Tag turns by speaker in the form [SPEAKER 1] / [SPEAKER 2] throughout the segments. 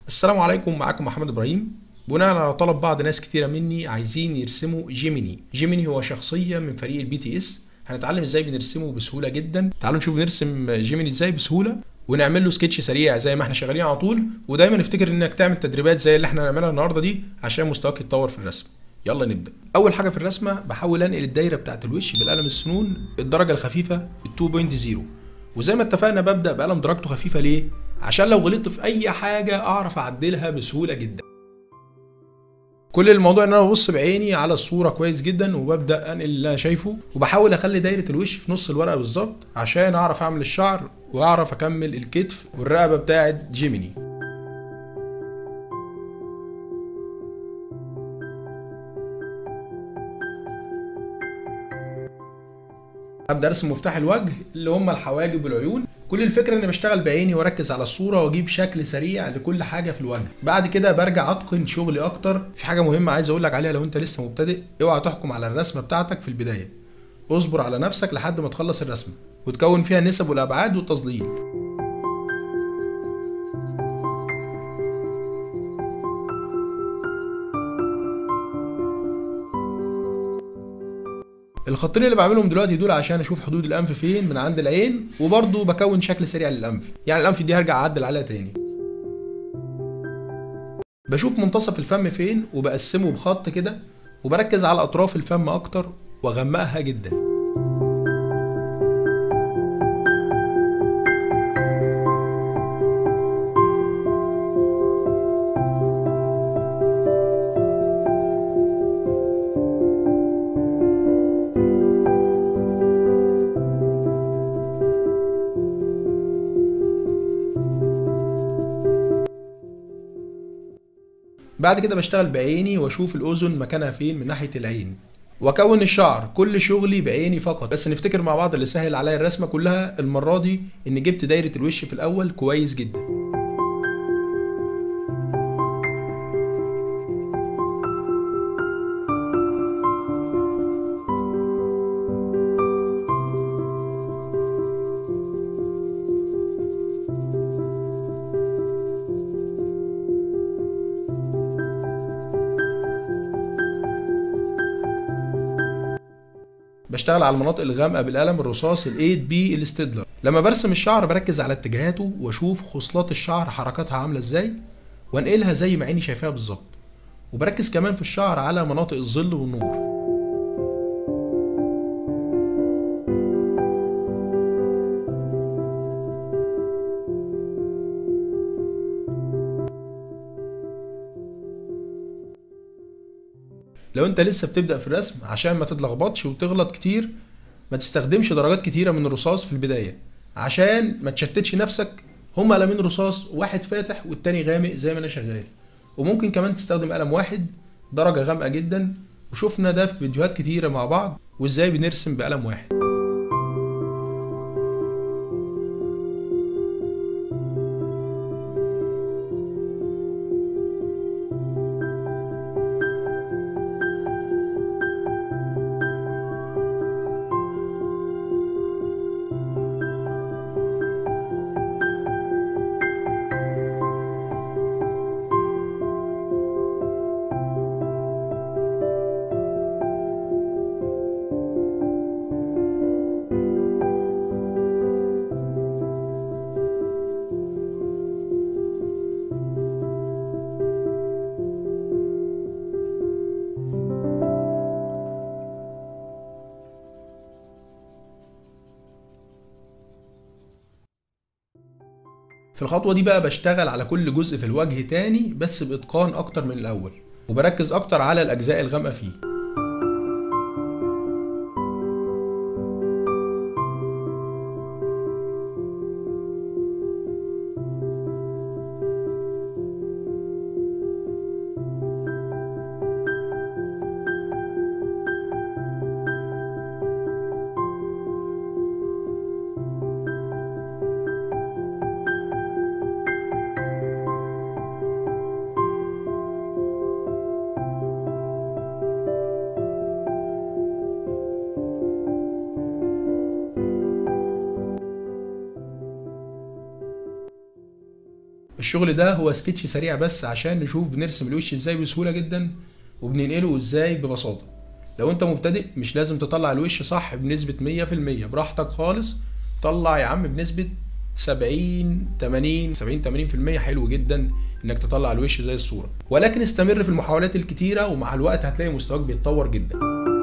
[SPEAKER 1] السلام عليكم معاكم محمد ابراهيم بناء على طلب بعض ناس كتيرة مني عايزين يرسموا جيميني جيميني هو شخصية من فريق البي تي اس هنتعلم ازاي بنرسمه بسهولة جدا تعالوا نشوف نرسم جيميني ازاي بسهولة ونعمل له سكتش سريع زي ما احنا شغالين على طول ودايما افتكر انك تعمل تدريبات زي اللي احنا هنعملها النهارده دي عشان مستواك يتطور في الرسم يلا نبدا اول حاجه في الرسمه بحاول انقل الدايره بتاعت الوش بالقلم السنون الدرجه الخفيفه ال 2.0 وزي ما اتفقنا ببدا بقلم درجته خفيفه ليه عشان لو غلطت في اي حاجه اعرف اعدلها بسهوله جدا كل الموضوع ان انا ببص بعيني على الصوره كويس جدا وببدا انقل اللي انا شايفه وبحاول اخلي دايره الوش في نص الورقه بالظبط عشان اعرف اعمل الشعر واعرف اكمل الكتف والرقبه بتاعه جيميني ابدا ارسم مفتاح الوجه اللي هم الحواجب والعيون كل الفكره اني بشتغل بعيني واركز على الصوره واجيب شكل سريع لكل حاجه في الوجه بعد كده برجع اتقن شغلي اكتر في حاجه مهمه عايز اقول لك عليها لو انت لسه مبتدئ اوعى تحكم على الرسمه بتاعتك في البدايه اصبر على نفسك لحد ما تخلص الرسمه وتكون فيها النسب والابعاد والتظليل الخطين اللي بعملهم دلوقتي دول عشان اشوف حدود الانف فين من عند العين وبرضه بكون شكل سريع للانف يعني الانف دي هرجع اعدل عليها تاني بشوف منتصف الفم فين وبقسمه بخط كده وبركز على اطراف الفم اكتر واغمقها جدا بعد كده بشتغل بعيني واشوف الاذن مكانها فين من ناحيه العين واكون الشعر كل شغلي بعيني فقط بس نفتكر مع بعض اللي سهل عليا الرسمه كلها المره دي ان جبت دايره الوش في الاول كويس جدا بشتغل على المناطق الغامقه بالقلم الرصاص ال 8 بي الستيدلر لما برسم الشعر بركز على اتجاهاته واشوف خصلات الشعر حركاتها عامله ازاي وانقلها زي ما عيني شايفاها بالظبط وبركز كمان في الشعر على مناطق الظل والنور لو انت لسه بتبدا في الرسم عشان ما تتلخبطش وتغلط كتير ما تستخدمش درجات كتيره من الرصاص في البدايه عشان ما تشتتش نفسك هما قلمين رصاص واحد فاتح والتاني غامق زي ما انا شغال وممكن كمان تستخدم قلم واحد درجه غامقه جدا وشفنا ده في فيديوهات كتيره مع بعض وازاي بنرسم بقلم واحد في الخطوة دي بقى بشتغل على كل جزء في الوجه تاني بس بإتقان أكتر من الأول وبركز أكتر على الأجزاء الغامقة فيه الشغل ده هو سكتش سريع بس عشان نشوف بنرسم الوش ازاي بسهوله جدا وبننقله ازاي ببساطه لو انت مبتدئ مش لازم تطلع الوش صح بنسبه 100% براحتك خالص طلع يا عم بنسبه 70 80 70 80% حلو جدا انك تطلع الوش زي الصوره ولكن استمر في المحاولات الكتيره ومع الوقت هتلاقي مستواك بيتطور جدا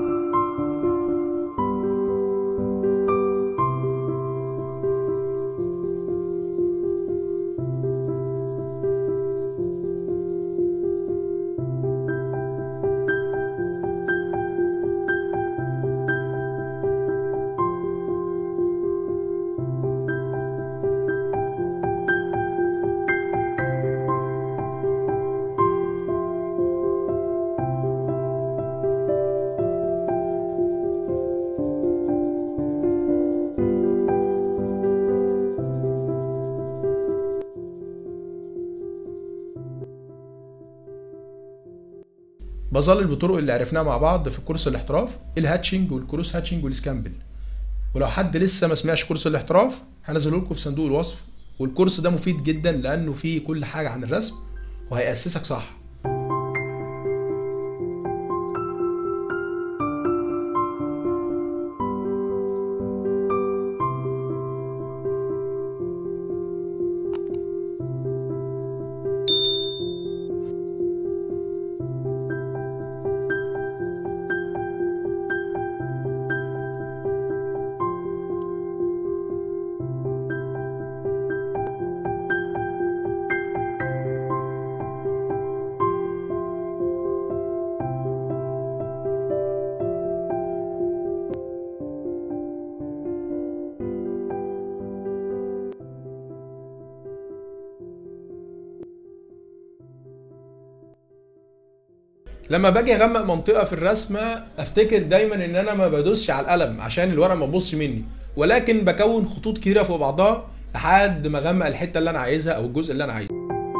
[SPEAKER 1] بظلل بالطرق اللي عرفناها مع بعض في كورس الاحتراف الهاتشنج والكروس هاتشنج والسكامبل ولو حد لسه ما سمعش كورس الاحتراف هنزله لكم في صندوق الوصف والكورس ده مفيد جدا لانه فيه كل حاجه عن الرسم وهيأسسك صح لما باجي اغمق منطقه في الرسمه افتكر دايما ان انا ما بدوسش على القلم عشان الورق ما تبصش مني ولكن بكون خطوط كتيره فوق بعضها لحد ما اغمق الحته اللي انا عايزها او الجزء اللي انا عايزه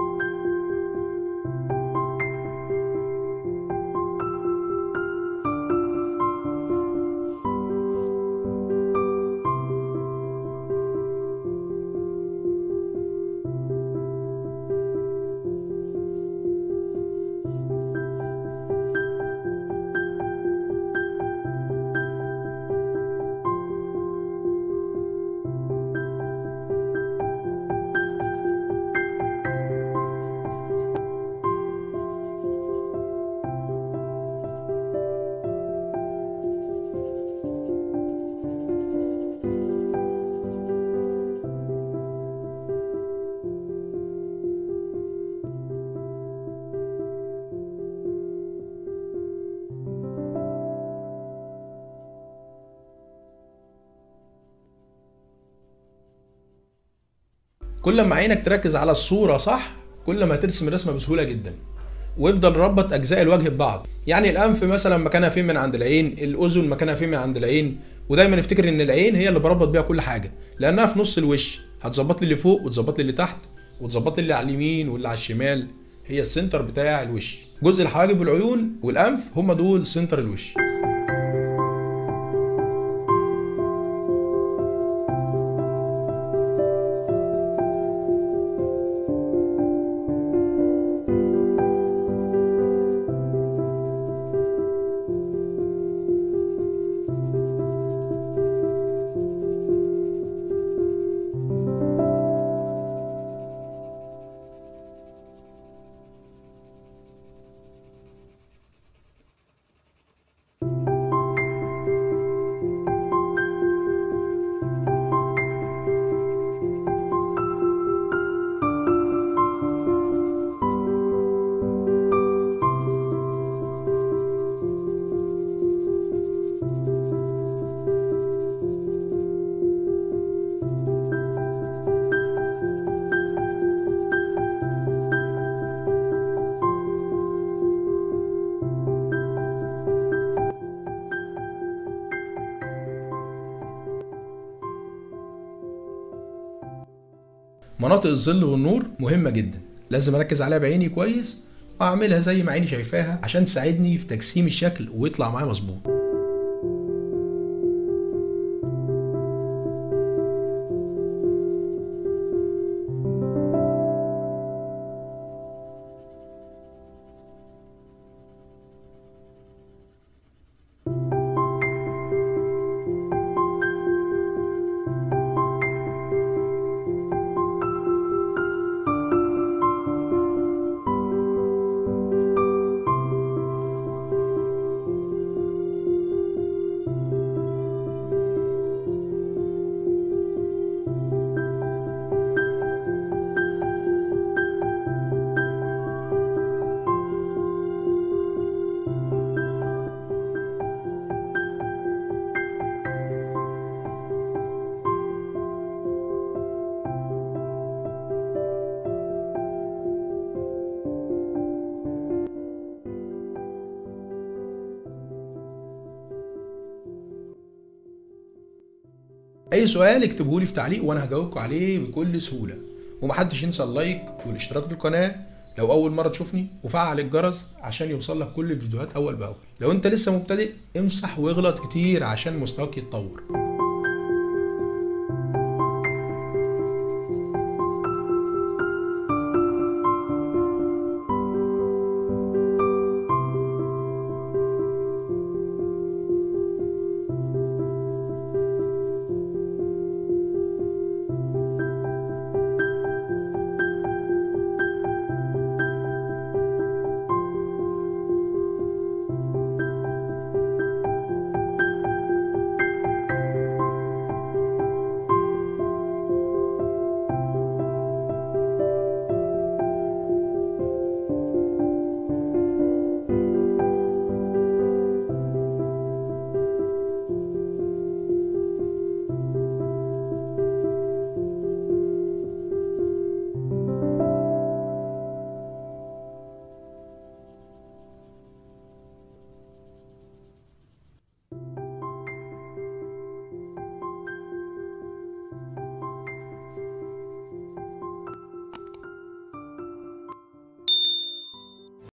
[SPEAKER 1] كل ما عينك تركز على الصورة صح كل ما هترسم الرسمة بسهولة جدا ويفضل ربط أجزاء الوجه ببعض يعني الأنف مثلا مكانها فين من عند العين الأذن مكانها فين من عند العين ودايما افتكر ان العين هي اللي بربط بيها كل حاجة لأنها في نص الوش هتظبط لي اللي فوق وتظبط لي اللي تحت وتظبط لي اللي على اليمين واللي على الشمال هي السنتر بتاع الوش جزء الحواجب والعيون والأنف هم دول سنتر الوش مناطق الظل والنور مهمة جدا لازم اركز عليها بعيني كويس واعملها زي ما عيني شايفاها عشان تساعدني في تجسيم الشكل ويطلع معايا مظبوط اي سؤال اكتبه لي في تعليق وانا هجاوبكم عليه بكل سهوله ومحدش ينسى اللايك والاشتراك في القناه لو اول مره تشوفني وفعل الجرس عشان يوصل لك كل الفيديوهات اول باول لو انت لسه مبتدئ امسح واغلط كتير عشان مستواك يتطور